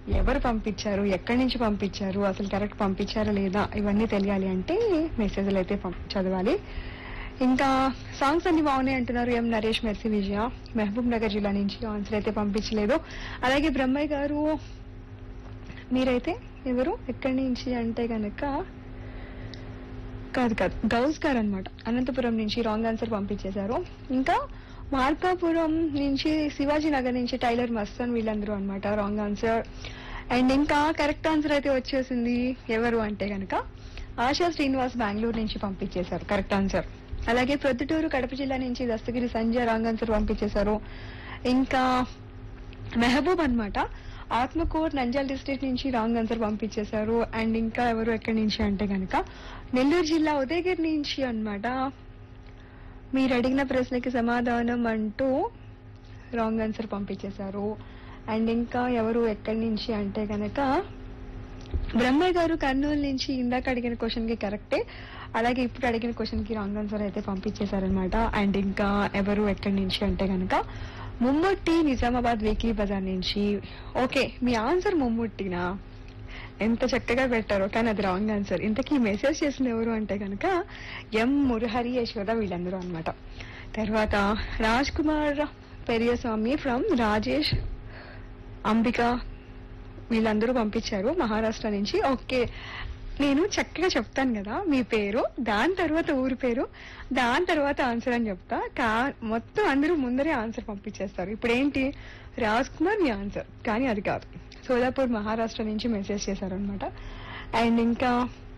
ఎవరు పంపించారు ఎక్కడి నుంచి పంపించారు అసలు కరెక్ట్ పంపించారా లేదా ఇవన్నీ తెలియాలి అంటే మెసేజ్లు అయితే పంప్- చదవాలి ఇంకా సాంగ్స్ అన్ని బాగున్నాయి అంటున్నారు ఎం నరేష్ మెర్సీ విజయ మహబూబ్ నగర్ జిల్లా నుంచి ఆన్సర్ అయితే పంపించలేదు అలాగే బ్రహ్మయ్య గారు మీరైతే ఎవరు ఎక్కడి నుంచి అంటే గనక కాదు కాదు గౌస్ గారు అనమాట అనంతపురం నుంచి రాంగ్ ఆన్సర్ పంపించేశారు ఇంకా మార్కాపురం నుంచి శివాజీ నగర్ నుంచి టైలర్ మస్తాన్ వీళ్ళందరూ అన్నమాట రాంగ్ ఆన్సర్ అండ్ ఇంకా కరెక్ట్ ఆన్సర్ అయితే వచ్చేసింది ఎవరు అంటే గనక ఆశా శ్రీనివాస్ బెంగళూరు నుంచి పంపించేశారు కరెక్ట్ ఆన్సర్ అలాగే ప్రొద్దుటూరు కడప జిల్లా నుంచి దస్తగిరి సంజయ్ రాంగ్ ఆన్సర్ పంపించేశారు ఇంకా మెహబూబ్ అన్నమాట ఆత్మకూర్ నంజాల్ డిస్ట్రిక్ట్ నుంచి రాంగ్ ఆన్సర్ పంపించేశారు అండ్ ఇంకా ఎవరు ఎక్కడి నుంచి అంటే గనక నెల్లూరు జిల్లా ఉదయగిరి నుంచి అన్నమాట మీరు అడిగిన ప్రశ్నకి సమాధానం అంటూ రాంగ్ ఆన్సర్ పంపించేశారు అండ్ ఇంకా ఎవరు ఎక్కడి నుంచి అంటే గనక బ్రహ్మయ్య గారు కర్నూలు నుంచి ఇందాక అడిగిన క్వశ్చన్ కి కరెక్టే అలాగే ఇప్పుడు అడిగిన క్వశ్చన్ కి రాంగ్ ఆన్సర్ అయితే పంపించేశారనమాట అండ్ ఇంకా ఎవరు ఎక్కడి నుంచి అంటే గనక ముమ్ముట్టి నిజామాబాద్ వీక్లీ బజార్ నుంచి ఓకే మీ ఆన్సర్ ముమ్ముట్టినా ఎంత చక్కగా పెట్టారో కానీ అది రాంగ్ ఆన్సర్ ఇంతకీ మెసేజ్ చేసిన ఎవరు అంటే కనుక ఎం మురహరి యశోద వీళ్ళందరూ అన్నమాట తర్వాత రాజ్ కుమార్ పెరియస్వామి ఫ్రమ్ రాజేష్ అంబిక వీళ్ళందరూ పంపించారు మహారాష్ట్ర నుంచి ఓకే నేను చక్కగా చెప్తాను కదా మీ పేరు దాని తర్వాత ఊరి పేరు దాని తర్వాత ఆన్సర్ అని చెప్తా కా మొత్తం అందరూ ముందరే ఆన్సర్ పంపించేస్తారు ఇప్పుడు ఏంటి రాజ్ కుమార్ మీ ఆన్సర్ కానీ అది కాదు సోలాపూర్ మహారాష్ట్ర నుంచి మెసేజ్ చేశారనమాట అండ్ ఇంకా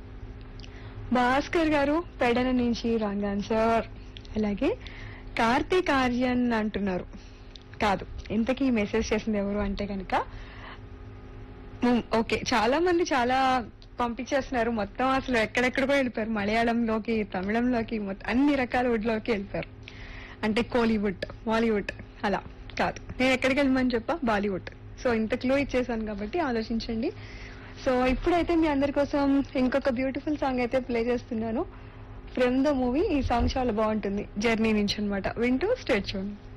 భాస్కర్ గారు పెడన నుంచి రాంగ్ ఆన్సర్ అలాగే కార్తీక్ ఆర్యన్ అంటున్నారు కాదు ఇంతకీ మెసేజ్ చేసింది ఎవరు అంటే కనుక ఉమ్, ఓకే చాలా మంది చాలా పంపించేస్తున్నారు మొత్తం అసలు ఎక్కడెక్కడికో వెళ్ళిపోయారు మలయాళంలోకి తమిళంలోకి మొత్తం అన్ని రకాల వుడ్లోకి వెళ్ళిపోయారు అంటే కోలీవుడ్ బాలీవుడ్ అలా కాదు నేను ఎక్కడికి వెళ్ళమని చెప్పా బాలీవుడ్ సో ఇంత క్లూ ఇచ్చేసాను కాబట్టి ఆలోచించండి సో ఇప్పుడైతే మీ అందరి కోసం ఇంకొక బ్యూటిఫుల్ సాంగ్ అయితే ప్లే చేస్తున్నాను ఫ్రమ్ ద మూవీ ఈ సాంగ్ చాలా బాగుంటుంది జర్నీ నుంచి అన్నమాట వింటూ స్టేట్ చూడండి